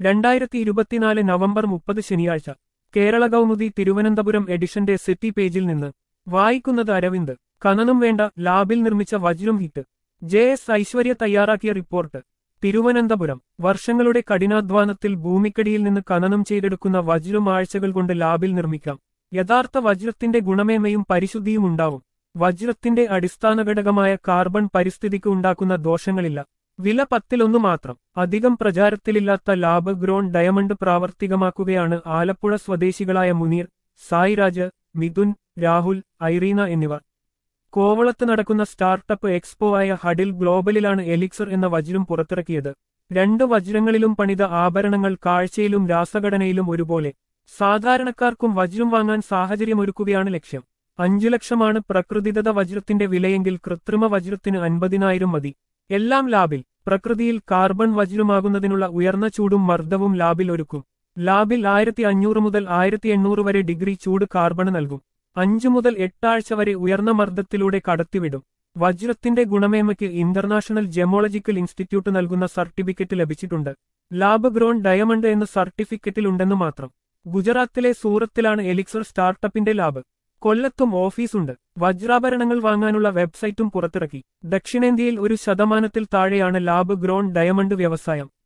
രണ്ടായിരത്തി ഇരുപത്തിനാല് നവംബർ മുപ്പത് ശനിയാഴ്ച കേരള കൗമുദി തിരുവനന്തപുരം എഡിഷന്റെ സിറ്റി പേജിൽ നിന്ന് വായിക്കുന്നത് അരവിന്ദ് കനനം വേണ്ട ലാബിൽ നിർമ്മിച്ച വജ്രം ഹിറ്റ് ജെ എസ് ഐശ്വര്യ തയ്യാറാക്കിയ റിപ്പോർട്ട് തിരുവനന്തപുരം വർഷങ്ങളുടെ കഠിനാധ്വാനത്തിൽ ഭൂമിക്കടിയിൽ നിന്ന് ഖനനം ചെയ്തെടുക്കുന്ന വജ്രം ആഴ്ചകൾ കൊണ്ട് ലാബിൽ നിർമ്മിക്കാം യഥാർത്ഥ വജ്രത്തിന്റെ ഗുണമേന്മയും പരിശുദ്ധിയും ഉണ്ടാവും വജ്രത്തിന്റെ അടിസ്ഥാന ഘടകമായ കാർബൺ പരിസ്ഥിതിക്ക് ഉണ്ടാക്കുന്ന ദോഷങ്ങളില്ല വില പത്തിലൊന്നു മാത്രം അധികം പ്രചാരത്തിലില്ലാത്ത ലാബ് ഗ്രോൺ ഡയമണ്ട് പ്രാവർത്തികമാക്കുകയാണ് ആലപ്പുഴ സ്വദേശികളായ മുനീർ സായിരാജ് മിഥുൻ രാഹുൽ ഐറീന എന്നിവർ കോവളത്ത് നടക്കുന്ന സ്റ്റാർട്ടപ്പ് എക്സ്പോ ആയ ഹഡിൽ ഗ്ലോബലിലാണ് എലിക്സർ എന്ന വജ്രം പുറത്തിറക്കിയത് രണ്ട് വജ്രങ്ങളിലും പണിത ആഭരണങ്ങൾ കാഴ്ചയിലും രാസഘടനയിലും ഒരുപോലെ സാധാരണക്കാർക്കും വജ്രം വാങ്ങാൻ സാഹചര്യമൊരുക്കുകയാണ് ലക്ഷ്യം അഞ്ചു ലക്ഷമാണ് പ്രകൃതിദത്ത വജ്രത്തിന്റെ വിലയെങ്കിൽ കൃത്രിമ വജ്രത്തിന് അൻപതിനായിരം മതി എല്ലാം ലാബിൽ പ്രകൃതിയിൽ കാർബൺ വജ്രമാകുന്നതിനുള്ള ഉയർന്ന ചൂടും മർദ്ദവും ലാബിൽ ഒരുക്കും ലാബിൽ ആയിരത്തി അഞ്ഞൂറ് മുതൽ ആയിരത്തി എണ്ണൂറ് വരെ ഡിഗ്രി ചൂട് കാർബൺ നൽകും അഞ്ചു മുതൽ എട്ടാഴ്ച വരെ ഉയർന്ന മർദ്ദത്തിലൂടെ കടത്തിവിടും വജ്രത്തിന്റെ ഗുണമേന്മയ്ക്ക് ഇന്റർനാഷണൽ ജെമോളജിക്കൽ ഇൻസ്റ്റിറ്റ്യൂട്ട് നൽകുന്ന സർട്ടിഫിക്കറ്റ് ലഭിച്ചിട്ടുണ്ട് ലാബ് ഗ്രോൺ ഡയമണ്ട് എന്ന സർട്ടിഫിക്കറ്റിലുണ്ടെന്ന് മാത്രം ഗുജറാത്തിലെ സൂറത്തിലാണ് എലിക്സർ സ്റ്റാർട്ടപ്പിന്റെ ലാബ് കൊല്ലത്തും ഓഫീസുണ്ട് വജ്രാഭരണങ്ങൾ വാങ്ങാനുള്ള വെബ്സൈറ്റും പുറത്തിറക്കി ദക്ഷിണേന്ത്യയിൽ ഒരു ശതമാനത്തിൽ താഴെയാണ് ലാബ് ഗ്രോൺ ഡയമണ്ട് വ്യവസായം